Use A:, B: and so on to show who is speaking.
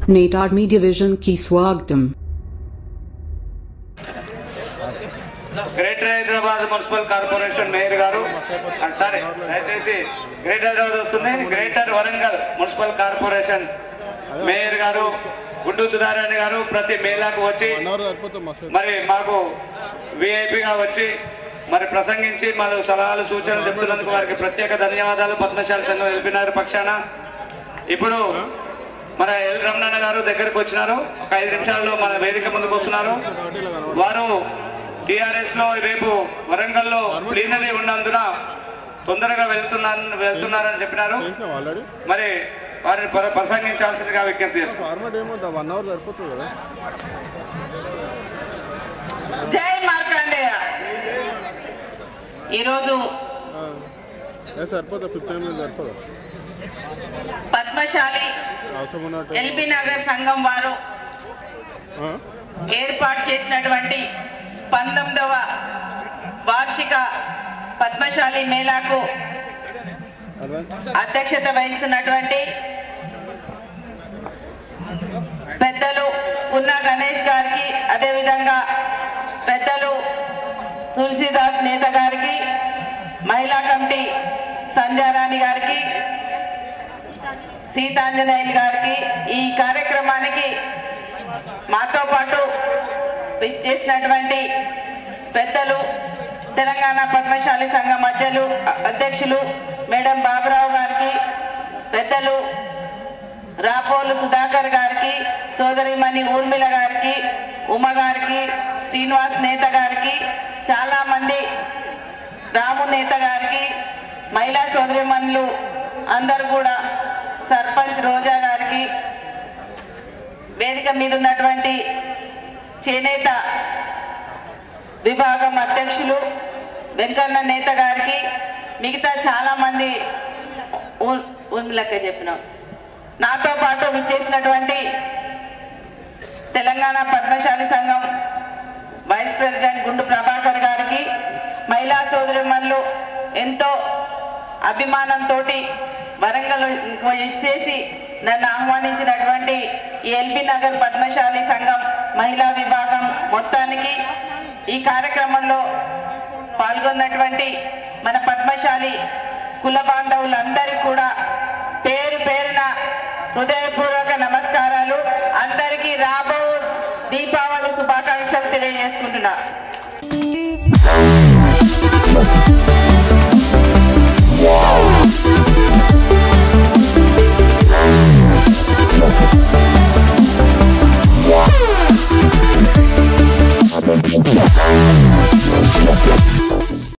A: Nadar Media Vision की स्वागतम
B: greater Hyderabad municipal corporation mayor గారు ఆ, సరే దయచేసి గ్రేటర్ హైదరాబాద్ వస్తుంది greater Warangal municipal corporation mayor గారు గుండు సుధారాణి గారు ప్రతి మేళాకు వచ్చి
C: వన్ అవర్ సరిపోతుంది మస్తు
B: మరి మాకు విఐపిగా వచ్చి మరి ప్రసంగించి మరి సలహాలు సూచనలు చెప్తున్నందుకు వారికి ప్రత్యేక ధన్యవాదాలు పద్మశాలి సంఘం ఎల్పినారు పక్షాన ఇప్పుడు మన ఎల్ రమణన్న గారు దగ్గరకు వచ్చినారు ఒక ఐదు నిమిషాల్లో మన వేదిక ముందుకు వస్తున్నారు వారు టిఆర్ఎస్ లో రేపు వరంగల్లో ప్లీనరీ ఉన్నందున తొందరగా వెళ్తున్నాను వెళ్తున్నారని చెప్పినారు
C: చేసినావు ఆల్రెడీ
B: మరి వారిని ప్ర- ప్రసంగించాల్సిందిగా విజ్ఞప్తి చేస్తున్నారు
C: ఫార్మాట్ ఏమో వన్ అవర్ సరిపోతుంది కదా
D: జై మార్కండేయ ఈరోజు
C: ఆ. ఏ సరిపోతుంది ఫిఫ్టీన్ మినిట్స్ సరిపోదు
D: పద్మశాలి
C: అవసరం ఉన్నట్టు
D: ఎల్బీ నగర్ సంఘం వారు
C: ఆ?
D: ఏర్పాటు చేసినటువంటి పంతొమ్మిదవ వార్షిక పద్మశాలి మేళాకు
C: అడ్వాన్స్
D: అధ్యక్షత వహిస్తున్నటువంటి పెద్దలు పున్నా గణేష్ గారికి అదేవిధంగా పెద్దలు తులసిదాస్ నేత గారికి మహిళా కమిటీ సంధ్యారాణి గారికి సీతాంజనేయులు గారికి ఈ కార్యక్రమానికి మాతో పాటు చేసినటువంటి పెద్దలు తెలంగాణ పద్మశాలి సంఘం మధ్యలు అధ్యక్షులు మేడం బాబురావు గారికి పెద్దలు రాపోలు సుధాకర్ గారికి సోదరిమణి ఊర్మిళ గారికి ఉమ గారికి శ్రీనివాస్ నేత గారికి చాలా మంది రాము నేత గారికి మహిళా సోదరిమణులు అందరూ కూడా సర్పంచ్ రోజా గారికి వేదిక మీద ఉన్నటువంటి చేనేత విభాగం అధ్యక్షులు వెంకన్న నేత గారికి మిగతా చాలా మంది ఊ- ఊర్మిళక్క చెప్పినాం నాతో పాటు విచ్చేసినటువంటి తెలంగాణ పద్మశాలి సంఘం వైస్ ప్రెసిడెంట్ గుండు ప్రభాకర్ గారికి మహిళా సోదరిమణులు ఎంతో అభిమానంతో వరంగల్ ఇచ్చేసి నన్ను ఆహ్వానించినటువంటి ఈ ఎల్బీ నగర్ పద్మశాలి సంఘం మహిళా విభాగం మొత్తానికి ఈ కార్యక్రమంలో పాల్గొన్నటువంటి మన పద్మశాలి కుల బాంధవులందరికీ కూడా పేరు పేరున హృదయపూర్వక నమస్కారాలు అందరికీ రాబో దీపావళి శుభాకాంక్షలు తెలియజేసుకుంటున్నా
E: Thank you.